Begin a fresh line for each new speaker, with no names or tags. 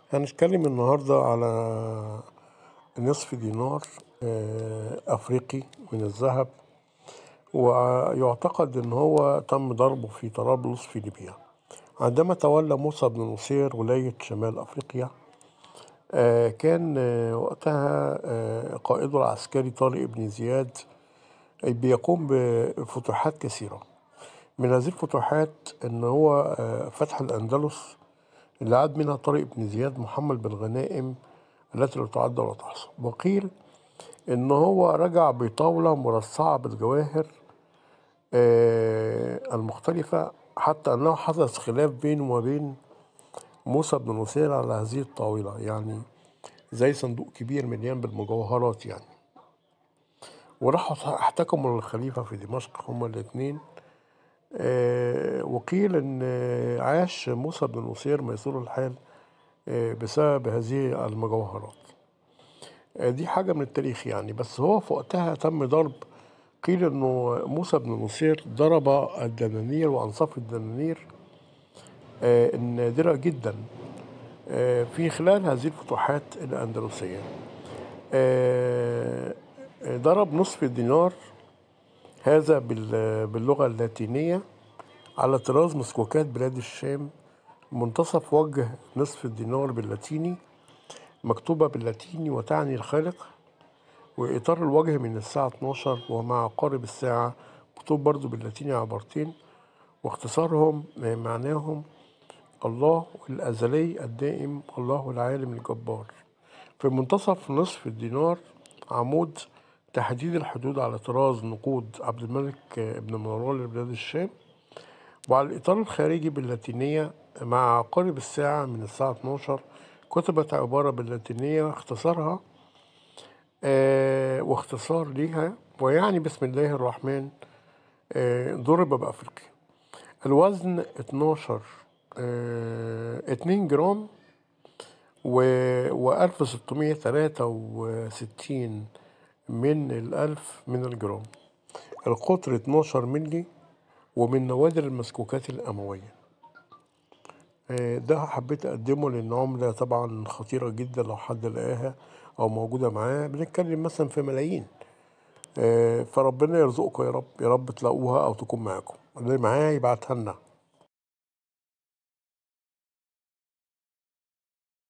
هنتكلم النهاردة على نصف دينار آه، أفريقي من الذهب ويعتقد أن هو تم ضربه في طرابلس في ليبيا عندما تولى موسى بن نصير ولاية شمال أفريقيا آه، كان آه، وقتها آه، قائده العسكري طارق بن زياد بيقوم بفتوحات كثيرة من هذه الفتوحات أن هو آه، فتح الأندلس اللي عاد منها طارق بن زياد محمل بالغنائم التي لا تعد ولا تحصى وقيل ان هو رجع بطاوله مرصعه بالجواهر آه، المختلفه حتى انه حدث خلاف بينه وبين موسى بن نصير على هذه الطاوله يعني زي صندوق كبير مليان بالمجوهرات يعني وراحوا احتكموا للخليفه في دمشق هما الاثنين آه، وقيل ان آه، عاش موسى بن نصير ميسور الحال آه، بسبب هذه المجوهرات آه، دي حاجة من التاريخ يعني بس هو في وقتها تم ضرب قيل انه موسى بن نصير ضرب الدنانير وانصاف الدنانير آه، النادرة جدا آه، في خلال هذه الفتوحات الأندلسية آه، آه، ضرب نصف الدينار هذا بال- باللغة اللاتينية على طراز مسكوكات بلاد الشام منتصف وجه نصف الدينار باللاتيني مكتوبة باللاتيني وتعني الخالق وإطار الوجه من الساعة 12 ومع قارب الساعة مكتوب برضو باللاتيني عبارتين واختصارهم آه، معناهم الله الأزلي الدائم الله العالم الجبار في منتصف نصف الدينار عمود تحديد الحدود على طراز نقود عبد الملك آه، ابن مروان لبلاد الشام وعلى الإطار الخارجي باللاتينية مع عقارب الساعة من الساعة 12 كتبت عبارة باللاتينية اختصارها آه واختصار ليها ويعني بسم الله الرحمن آه ضرب بأفريقيا الوزن 12 آه 2 جرام و و 1663 من الألف من الجرام القطر 12 ملي ومن نوادر المسكوكات الأموية آه، ده حبيت أقدمه لأن عملة طبعا خطيرة جدا لو حد لقاها أو موجودة معاه بنتكلم مثلا في ملايين آه، فربنا يرزقكم يا رب يا رب تلاقوها أو تكون معاكم اللي معاه يبعتها لنا